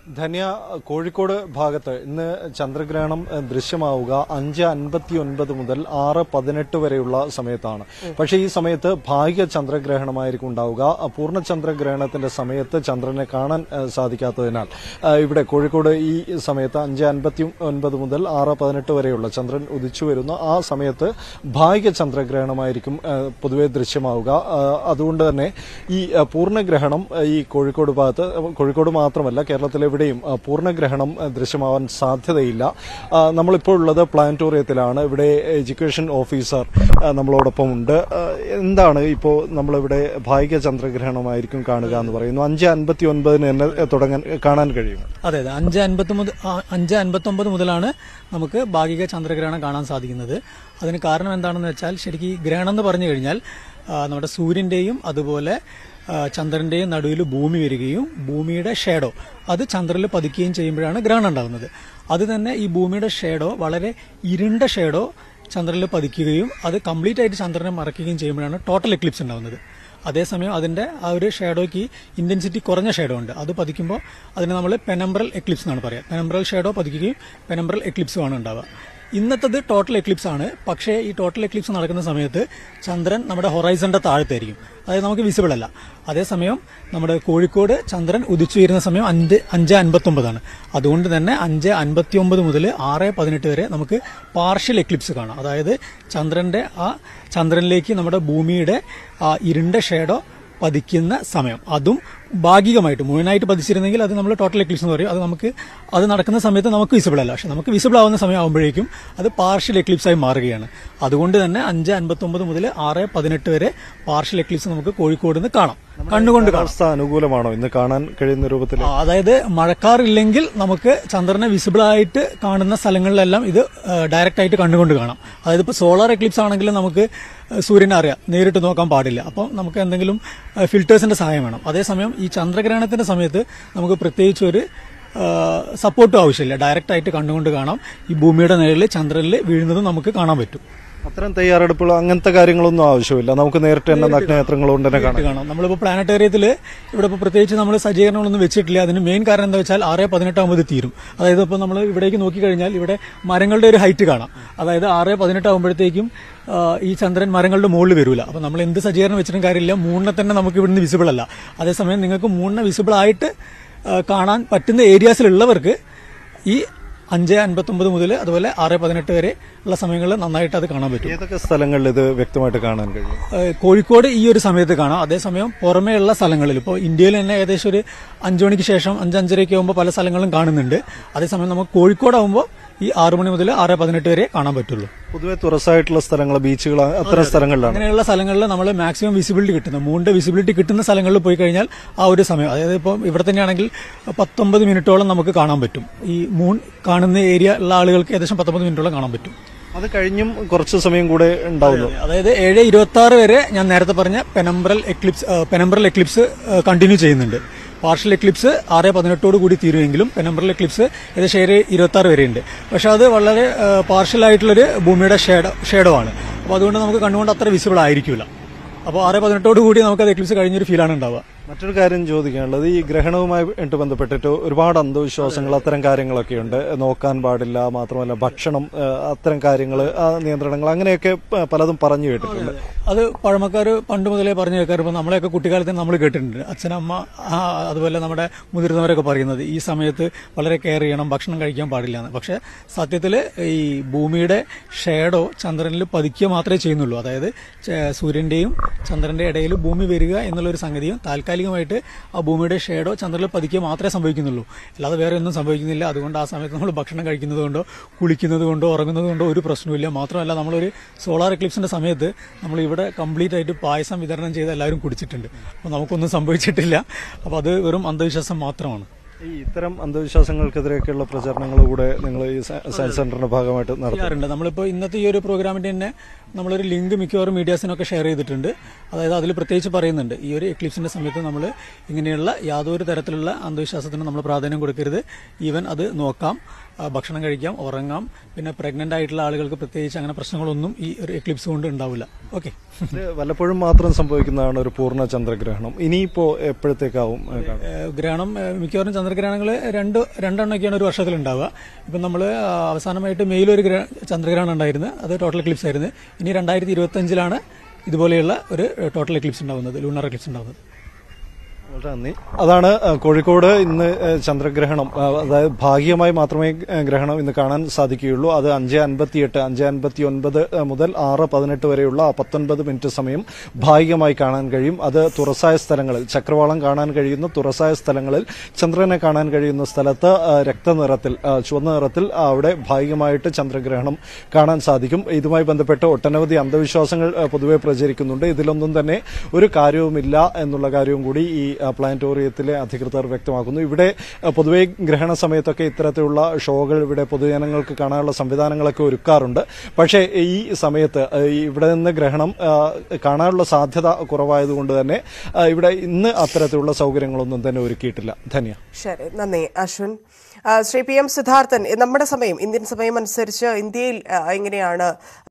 ധന്യ കോഴിക്കോട് ഭാഗത്ത് ഇന്ന് ചന്ദ്രഗ്രഹണം ഏഹ്, ദൃശ്യമാവുക അഞ്ച് അൻപത്തി ഒൻപത് മുതൽ ആറ് പതിനെട്ട് വരെയുള്ള സമയത്താണ് പക്ഷേ ഈ സമയത്ത് ഭാഗ്യ ചന്ദ്രഗ്രഹണമായിരിക്കും ഉണ്ടാവുക ആ പൂർണ്ണ ചന്ദ്രഗ്രഹണത്തിന്റെ സമയത്ത് ചന്ദ്രനെ കാണാൻ ഏഹ്, സാധിക്കാത്തതിനാൽ ഏഹ്, ഇവിടെ കോഴിക്കോട് ഈ സമയത്ത് അഞ്ച് അൻപത്തി ഒൻപത് മുതൽ ആറ് പതിനെട്ട് വരെയുള്ള ചന്ദ്രൻ ഉദിച്ചു വരുന്ന ആ സമയത്ത് ഭാഗ്യ ചന്ദ്രഗ്രഹണമായിരിക്കും ഏഹ്, പൊതുവെ ദൃശ്യമാവുക ഏഹ്, അതുകൊണ്ട് തന്നെ ഈ ഏഹ്, പൂർണ്ണഗ്രഹണം ഏഹ്, ഈ കോഴിക്കോട് ഭാഗത്ത് ഏഹ്, കോഴിക്കോട് മാത്രമല്ല കേരളത്തിലെവിടെയും ഏഹ്, പൂർണ്ണഗ്രഹണം ഏഹ്, ദൃശ്യമാവാൻ സാധ്യതയില്ല ആ, നമ്മളിപ്പോൾ ഉള്ളത് പ്ലാനറ്റോറിയത്തിലാണ് ഇവിടെ എഡ്യൂക്കേഷൻ ഓഫീസർ ഏഹ്, നമ്മളോടൊപ്പം ഉണ്ട് ഏഹ്, എന്താണ് ഇപ്പോൾ നമ്മളിവിടെ ഭാഗ്യ ചന്ദ്രഗ്രഹണമായിരിക്കും കാണുക എന്ന് പറയുന്നു അഞ്ച് അൻപത്തി ഒൻപതിന് തന്നെ ഏഹ്, തുടങ്ങാൻ കാണാൻ കഴിയും അതെ അതെ അഞ്ച് അൻപത്തി അഞ്ച് അൻപത്തൊമ്പത് മുതലാണ് നമുക്ക് ഭാഗിക ചന്ദ്രഗ്രഹണം കാണാൻ സാധിക്കുന്നത് അതിന് കാരണം എന്താണെന്ന് വെച്ചാൽ ശരിക്കും ഈ ഗ്രഹണം എന്ന് പറഞ്ഞു കഴിഞ്ഞാൽ ആ, നമ്മുടെ സൂര്യന്റെയും അതുപോലെ ആ, ചന്ദ്രന്റെയും നടുവിൽ ഭൂമി വരികയും ഭൂമിയുടെ ഷേഡോ അത് ചന്ദ്രനിൽ പതിക്കുകയും ചെയ്യുമ്പോഴാണ് ഗ്രഹണം ഉണ്ടാകുന്നത് അത് തന്നെ ഈ ഭൂമിയുടെ ഷേഡോ വളരെ ഇരുണ്ട ഷേഡോ ചന്ദ്രനിൽ പതിക്കുകയും അത് കംപ്ലീറ്റ് ആയിട്ട് ചന്ദ്രനെ മറയ്ക്കുകയും ചെയ്യുമ്പോഴാണ് ടോട്ടൽ എക്ലിപ്സ് ഉണ്ടാകുന്നത് അതേസമയം അതിന്റെ ആ ഒരു ഷാഡോയ്ക്ക് ഇന്റൻസിറ്റി കുറഞ്ഞ ഷാഡോ ഉണ്ട് അത് പതിക്കുമ്പോൾ അതിന് നമ്മൾ പെനംബ്രൽ എക്ലിപ്സ് എന്നാണ് പറയുക പെനംബ്രൽ ഷാഡോ പതിക്കുകയും പെനംബ്രൽ എക്ലിപ്സും ആണ് ഉണ്ടാവുക ഇന്നത്തത് ടോട്ടൽ എക്ലിപ്സ് ആണ് പക്ഷേ ഈ ടോട്ടൽ എക്ലിപ്സ് നടക്കുന്ന സമയത്ത് ചന്ദ്രൻ നമ്മുടെ ഹൊറൈസന്റെ താഴത്തായിരിക്കും അതായത് നമുക്ക് വിസിബിൾ അല്ല അതേസമയം നമ്മുടെ കോഴിക്കോട് ചന്ദ്രൻ ഉദിച്ചു വരുന്ന സമയം അഞ്ച് അഞ്ച് അൻപത്തി ഒമ്പതാണ് അതുകൊണ്ട് തന്നെ അഞ്ച് അൻപത്തി ഒമ്പത് മുതൽ ആറ് പതിനെട്ട് വരെ നമുക്ക് പാർഷ്യൽ എക്ലിപ്സ് കാണാം അതായത് ചന്ദ്രന്റെ ആ ചന്ദ്രനിലേക്ക് നമ്മുടെ ഭൂമിയുടെ ആ ഇരുണ്ട ഷേഡോ പതിക്കുന്ന സമയം അതും ഭാഗികമായിട്ട് മുഴുവനായിട്ട് പതിച്ചിരുന്നെങ്കിൽ അത് നമ്മൾ ടോട്ടൽ എക്ലിപ്സ് എന്ന് പറയും അത് നമുക്ക് അത് നടക്കുന്ന സമയത്ത് നമുക്ക് വിസിബിൾ അല്ല പക്ഷെ നമുക്ക് വിസിബിൾ ആവുന്ന സമയം ആകുമ്പോഴേക്കും അത് പാർഷ്യൽ എക്ലിപ്സ് ആയി മാറുകയാണ് അതുകൊണ്ട് തന്നെ അഞ്ച് അൻപത്തൊമ്പത് മുതൽ ആറ് പതിനെട്ട് വരെ പാർഷ്യൽ എക്ലിപ്സ് നമുക്ക് കോഴിക്കോട് നിന്ന് കാണാം കണ്ണുകൊണ്ട് കാണാം അവസ്ഥ അനുകൂലമാണോ ഇന്ന് കാണാൻ കഴിയുന്ന രൂപത്തിൽ ആ, അതായത് മഴക്കാറില്ലെങ്കിൽ നമുക്ക് ചന്ദ്രനെ വിസിബിൾ ആയിട്ട് കാണുന്ന സ്ഥലങ്ങളിലെല്ലാം ഇത് ഡയറക്റ്റ് ആയിട്ട് കണ്ടുകൊണ്ട് കാണാം അതായത് ഇപ്പോൾ സോളാർ എക്ലിപ്സ് ആണെങ്കിലും നമുക്ക് ഏഹ്, സൂര്യനെ അറിയാം നേരിട്ട് നോക്കാൻ പാടില്ല അപ്പം നമുക്ക് എന്തെങ്കിലും ഫിൽറ്റേഴ്സിന്റെ സഹായം വേണം അതേസമയം ഈ ചന്ദ്രഗ്രഹണത്തിന്റെ സമയത്ത് നമുക്ക് പ്രത്യേകിച്ച് ഒരു സപ്പോർട്ടും ആവശ്യമില്ല ഡയറക്റ്റ് ആയിട്ട് കണ്ടുകൊണ്ട് കാണാം ഈ ഭൂമിയുടെ നേരിൽ ചന്ദ്രനിൽ വീഴുന്നതും നമുക്ക് കാണാൻ പറ്റും അത്തരം തയ്യാറെടുപ്പുകൾ അങ്ങനത്തെ കാര്യങ്ങളൊന്നും ആവശ്യമില്ല നമുക്ക് നേരിട്ട് തന്നെ നഗ്നനേത്രങ്ങൾ കൊണ്ട് തന്നെ കാണാം കാണാം നമ്മളിപ്പോൾ പ്ലാനറ്റേറിയത്തിൽ ഇവിടെ ഇപ്പോൾ പ്രത്യേകിച്ച് നമ്മൾ സജ്ജീകരണങ്ങളൊന്നും വെച്ചിട്ടില്ല അതിന് മെയിൻ കാരണം എന്താ വെച്ചാൽ ആറ് പതിനെട്ടാകുമ്പോൾ ഇത് തീരും അതായത് ഇപ്പോൾ നമ്മൾ ഇവിടേക്ക് നോക്കിക്കഴിഞ്ഞാൽ ഇവിടെ മരങ്ങളുടെ ഒരു ഹൈറ്റ് കാണാം അതായത് ആറ് പതിനെട്ടാകുമ്പോഴത്തേക്കും ആ, ഈ ചന്ദ്രൻ മരങ്ങളുടെ മുകളിൽ വരൂല അപ്പോൾ നമ്മൾ എന്ത് സജ്ജീകരണം വെച്ചിട്ടും കാര്യമില്ല മൂണിനെ തന്നെ നമുക്ക് ഇവിടുന്ന് വിസിബിൾ അല്ല അതേസമയം നിങ്ങൾക്ക് മൂണിനെ വിസിബിൾ ആയിട്ട് ആ, കാണാൻ പറ്റുന്ന ഏരിയാസിലുള്ളവർക്ക് ഈ അഞ്ച് അൻപത്തൊമ്പത് മുതൽ അതുപോലെ ആറ് പതിനെട്ട് വരെ ഉള്ള സമയങ്ങളിൽ നന്നായിട്ട് അത് കാണാൻ പറ്റും ഏതൊക്കെ സ്ഥലങ്ങളിൽ ഇത് വ്യക്തമായിട്ട് കാണാൻ കഴിയും ഏഹ് കോഴിക്കോട് ഈ ഒരു സമയത്ത് കാണാം അതേസമയം പുറമേയുള്ള സ്ഥലങ്ങളിൽ ഇപ്പോൾ ഇന്ത്യയിൽ തന്നെ ഏകദേശം ഒരു അഞ്ചു മണിക്ക് ശേഷം അഞ്ച് അഞ്ചരയ്ക്ക് ആകുമ്പോൾ പല സ്ഥലങ്ങളും കാണുന്നുണ്ട് അതേസമയം നമുക്ക് കോഴിക്കോടാകുമ്പോൾ ഈ ആറു മണി മുതൽ ആറ് പതിനെട്ട് വരെ കാണാൻ പറ്റുള്ളൂ പൊതുവെ തുറസായിട്ടുള്ള സ്ഥലങ്ങൾ ബീച്ചുകൾ അത്തരം സ്ഥലങ്ങളിലാണ് അങ്ങനെയുള്ള സ്ഥലങ്ങളിൽ നമ്മൾ മാക്സിമം വിസിബിലിറ്റി കിട്ടുന്നത് മൂണിന്റെ വിസിബിലിറ്റി കിട്ടുന്ന സ്ഥലങ്ങളിൽ പോയി കഴിഞ്ഞാൽ ആ ഒരു സമയം അതായത് ഇപ്പോൾ ഇവിടെ തന്നെയാണെങ്കിൽ പത്തൊമ്പത് മിനിറ്റോളം നമുക്ക് കാണാൻ പറ്റും ഈ മൂൺ കാണുന്ന ഏരിയ ഉള്ള ആളുകൾക്ക് ഏകദേശം പത്തൊമ്പത് മിനിറ്റോളം കാണാൻ പറ്റും അത് കഴിഞ്ഞും കുറച്ച് സമയം കൂടെ ഉണ്ടാവുന്നു അതായത് ഏഴ് ഇരുപത്തി ആറ് വരെ ഞാൻ നേരത്തെ പറഞ്ഞ penumbral eclipse penumbral eclipse continue ചെയ്യുന്നുണ്ട് പാർഷ്യൽ എക്ലിപ്സ് ആറ് പതിനെട്ടോട് കൂടി തീരുമെങ്കിലും പെനംബ്രൽ എക്ലിപ്സ് ഏകദേശം ഏഴ് ഇരുപത്തി ആറ് വരെയുണ്ട് പക്ഷെ അത് വളരെ പാർഷ്യൽ ആയിട്ടുള്ളൊരു ഭൂമിയുടെ ഷേഡോ ഷേഡോ ആണ് അപ്പോൾ അതുകൊണ്ട് നമുക്ക് കണ്ണുകൊണ്ട് അത്ര വിസിബിൾ ആയിരിക്കില്ല അപ്പോൾ ആറ് പതിനെട്ടോട് കൂടി നമുക്ക് അത് എക്ലിപ്സ് കഴിഞ്ഞൊരു ഫീലാണ് ഉണ്ടാവുക മറ്റൊരു കാര്യം ചോദിക്കാനുള്ളത് ഈ ഗ്രഹണവുമായിട്ട് ബന്ധപ്പെട്ടിട്ട് ഒരുപാട് അന്ധവിശ്വാസങ്ങൾ അത്തരം കാര്യങ്ങളൊക്കെ ഉണ്ട് നോക്കാൻ പാടില്ല മാത്രമല്ല ഭക്ഷണം ആ, അത്തരം കാര്യങ്ങൾ നിയന്ത്രണങ്ങൾ അങ്ങനെയൊക്കെ പ- പലതും പറഞ്ഞു കേട്ടിട്ടുണ്ട് അത് പഴമക്കാർ പണ്ട് മുതലേ പറഞ്ഞു കേൾക്കാറുമ്പോൾ നമ്മളെയൊക്കെ കുട്ടിക്കാലത്ത് നമ്മൾ കേട്ടിട്ടുണ്ട് അച്ഛനമ്മ ആ, അതുപോലെ നമ്മുടെ മുതിർന്നവരൊക്കെ പറയുന്നത് ഈ സമയത്ത് വളരെ കെയർ ചെയ്യണം ഭക്ഷണം കഴിക്കാൻ പാടില്ല എന്ന് പക്ഷേ സത്യത്തിൽ ഈ ഭൂമിയുടെ ഷേഡോ ചന്ദ്രനിൽ പതിക്കുക മാത്രമേ ചെയ്യുന്നുള്ളൂ അതായത് ച- സൂര്യന്റെയും ചന്ദ്രന്റെ ഇടയിൽ ഭൂമി വരിക എന്നുള്ളൊരു സംഗതിയും താൽക്കാലികമായിട്ട് ആ ഭൂമിയുടെ ഷേഡോ ചന്ദ്രനിൽ പതിക്കുക മാത്രമേ സംഭവിക്കുന്നുള്ളൂ അല്ലാതെ വേറെ ഒന്നും സംഭവിക്കുന്നില്ല അതുകൊണ്ട് ആ സമയത്ത് നമ്മൾ ഭക്ഷണം കഴിക്കുന്നത് കൊണ്ടോ കുളിക്കുന്നത് കൊണ്ടോ ഉറങ്ങുന്നത് കൊണ്ടോ ഒരു പ്രശ്നമില്ല മാത്രമല്ല നമ്മളൊരു സോളാർ എക്ലിപ്സിന്റെ സമയത്ത് നമ്മൾ ഇവിടെ കംപ്ലീറ്റ് ആയിട്ട് പായസം വിതരണം ചെയ്ത് എല്ലാവരും കുടിച്ചിട്ടുണ്ട് അപ്പോൾ നമുക്കൊന്നും സംഭവിച്ചിട്ടില്ല അപ്പോൾ അത് വെറും അന്ധവിശ്വാസം മാത്രമാണ് ഈ ഇത്തരം അന്ധവിശ്വാസങ്ങൾക്കെതിരെയൊക്കെയുള്ള പ്രചരണങ്ങൾ കൂടെ നിങ്ങൾ ഈ സ- സയൻസ് സെന്ററിന്റെ ഭാഗമായിട്ട് നടത്തും ചെയ്യാറുണ്ട് നമ്മളിപ്പോൾ ഇന്നത്തെ ഈ ഒരു പ്രോഗ്രാമിന്റെ തന്നെ നമ്മളൊരു ലിങ്ക് മിക്കവാറും മീഡിയാസിനൊക്കെ ഷെയർ ചെയ്തിട്ടുണ്ട് അതായത് അതിൽ പ്രത്യേകിച്ച് പറയുന്നുണ്ട് ഈ ഒരു എക്ലിപ്സിന്റെ സമയത്ത് നമ്മൾ ഇങ്ങനെയുള്ള യാതൊരു തരത്തിലുള്ള അന്ധവിശ്വാസത്തിനും നമ്മൾ പ്രാധാന്യം കൊടുക്കരുത് ഈവൻ അത് നോക്കാം ആ, ഭക്ഷണം കഴിക്കാം ഉറങ്ങാം പിന്നെ പ്രഗ്നന്റ് ആയിട്ടുള്ള ആളുകൾക്ക് പ്രത്യേകിച്ച് അങ്ങനെ പ്രശ്നങ്ങളൊന്നും ഈ ഒരു എക്ലിപ്സ് കൊണ്ട് ഉണ്ടാവില്ല ഓക്കെ ഇത് വല്ലപ്പോഴും മാത്രം സംഭവിക്കുന്നതാണ് ഒരു പൂർണ്ണ ചന്ദ്രഗ്രഹണം ഇനിയിപ്പോ എപ്പോഴത്തേക്കാവും ഏ, കാണുക? ഏഹ് ഗ്രഹണം ഏഹ് മിക്കവാറും ചന്ദ്രഗ്രഹണങ്ങൾ രണ്ട് രണ്ടെണ്ണമൊക്കെയാണ് ഒരു വർഷത്തിൽ ഉണ്ടാവുക ഇപ്പം നമ്മൾ അവസാനമായിട്ട് മെയിൽ ഒരു ഗ്രഹ ചന്ദ്രഗ്രഹണം ഉണ്ടായിരുന്നു അത് ടോട്ടൽ എക്ലിപ്സ് ആയിരുന്നു ഇനി രണ്ടായിരത്തി ഇരുപത്തി അഞ്ചിലാണ് ഇതുപോലെയുള്ള ഒരു ടോട്ടൽ എക്ലിപ്സ് ഉണ്ടാവുന്നത് ലൂണർ എക്ലിപ്സ് ഉണ്ടാവുന്നത് വളരെ നന്ദി അതാണ് ആ, കോഴിക്കോട് ഇന്ന് ആ, ചന്ദ്രഗ്രഹണം ആ, അതായത് ഭാഗികമായി മാത്രമേ ആ, ഗ്രഹണം ഇന്ന് കാണാൻ സാധിക്കുകയുള്ളൂ അത് അഞ്ച് അൻപത്തിയെട്ട് അഞ്ച് അൻപത്തി ഒൻപത് മുതൽ ആറ് പതിനെട്ട് വരെയുള്ള ആ പത്തൊൻപത് മിനിറ്റ് സമയം ഭാഗികമായി കാണാൻ കഴിയും അത് തുറസായ സ്ഥലങ്ങളിൽ ചക്രവാളം കാണാൻ കഴിയുന്ന തുറസായ സ്ഥലങ്ങളിൽ ചന്ദ്രനെ കാണാൻ കഴിയുന്ന സ്ഥലത്ത് ആ, രക്തനിറത്തിൽ ആ, ചുവന്ന നിറത്തിൽ ആ, അവിടെ ഭാഗികമായിട്ട് ചന്ദ്രഗ്രഹണം കാണാൻ സാധിക്കും ഇതുമായി ബന്ധപ്പെട്ട് ഒട്ടനവധി അന്ധവിശ്വാസങ്ങൾ ആ, പൊതുവെ പ്രചരിക്കുന്നുണ്ട് ഇതിലൊന്നും തന്നെ ഒരു കാര്യവുമില്ല എന്നുള്ള കാര്യവും കൂടി ഈ ആ, പ്ലാനറ്റോറിയത്തിലെ അധികൃതർ വ്യക്തമാക്കുന്നു ഇവിടെ ആ, പൊതുവെ ഗ്രഹണ സമയത്തൊക്കെ ഇത്തരത്തിലുള്ള ഷോകൾ ഇവിടെ പൊതുജനങ്ങൾക്ക് കാണാനുള്ള സംവിധാനങ്ങളൊക്കെ ഒരുക്കാറുണ്ട് പക്ഷേ ഈ സമയത്ത് ആ, ഈ ഇവിടെ നിന്ന് ഗ്രഹണം ആ, കാണാനുള്ള സാധ്യത കുറവായതുകൊണ്ട് തന്നെ ആ, ഇവിടെ ഇന്ന് അത്തരത്തിലുള്ള സൗകര്യങ്ങളൊന്നും തന്നെ ഒരുക്കിയിട്ടില്ല ധന്യ ശരി നന്ദി അശ്വിൻ ആ, ശ്രീ പി എം സിദ്ധാർത്ഥൻ നമ്മുടെ സമയം ഇന്ത്യൻ സമയം അനുസരിച്ച് ഇന്ത്യയിൽ ആ, എങ്ങനെയാണ്